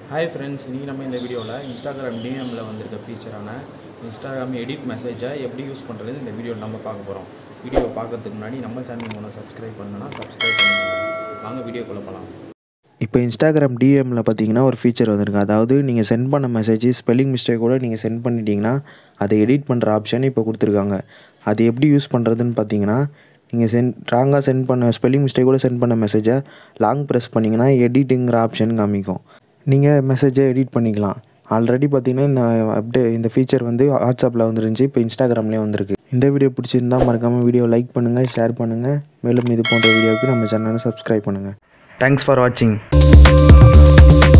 hi friends இன்றைக்கி நம்ம இந்த வீடியோவில் இன்ஸ்டாகிராம் டிஎம்மில் வந்திருக்க ஃபீச்சரான இன்ஸ்டாகிராம் எடிட் மெசேஜை எப்படி யூஸ் பண்ணுறது இந்த வீடியோவில் நம்ம பார்க்க போகிறோம் வீடியோவை பார்க்கறதுக்கு முன்னாடி நம்ம சேனல் ஒன்று சப்ஸ்கிரைப் பண்ணணும்னா சப்ஸ்கிரைப் பண்ணுங்க வாங்க வீடியோக்குள்ளே போகலாம் இப்போ இன்ஸ்டாகிராம் டிஎம்மில் பார்த்தீங்கன்னா ஒரு ஃபீச்சர் வந்திருக்கு அதாவது நீங்கள் சென்ட் பண்ண மெசேஜ் ஸ்பெல்லிங் மிஸ்டேக் கூட நீங்கள் சென்ட் பண்ணிட்டீங்கன்னா அதை எடிட் பண்ணுற ஆப்ஷன் இப்போ கொடுத்துருக்காங்க அது எப்படி யூஸ் பண்ணுறதுன்னு பார்த்தீங்கன்னா நீங்கள் சென்ட் ராங்காக சென்ட் பண்ண ஸ்பெல்லிங் மிஸ்டேக் கூட சென்ட் பண்ண மெசேஜை லாங் ப்ரெஸ் பண்ணிங்கன்னா எடிட்டுங்கிற ஆப்ஷன் காமிக்கும் நீங்கள் மெசேஜை எடிட் பண்ணிக்கலாம் ஆல்ரெடி பார்த்தீங்கன்னா இந்த அப்டே இந்த ஃபீச்சர் வந்து வாட்ஸ்அப்பில் வந்துருந்துச்சு இப்போ இன்ஸ்டாகிராம்லேயே வந்திருக்கு இந்த வீடியோ பிடிச்சிருந்தா மறக்காமல் வீடியோ லைக் பண்ணுங்கள் ஷேர் பண்ணுங்கள் மேலும் இது போன்ற வீடியோவுக்கு நம்ம சேனலை சப்ஸ்கிரைப் பண்ணுங்கள் தேங்க்ஸ் ஃபார் வாட்சிங்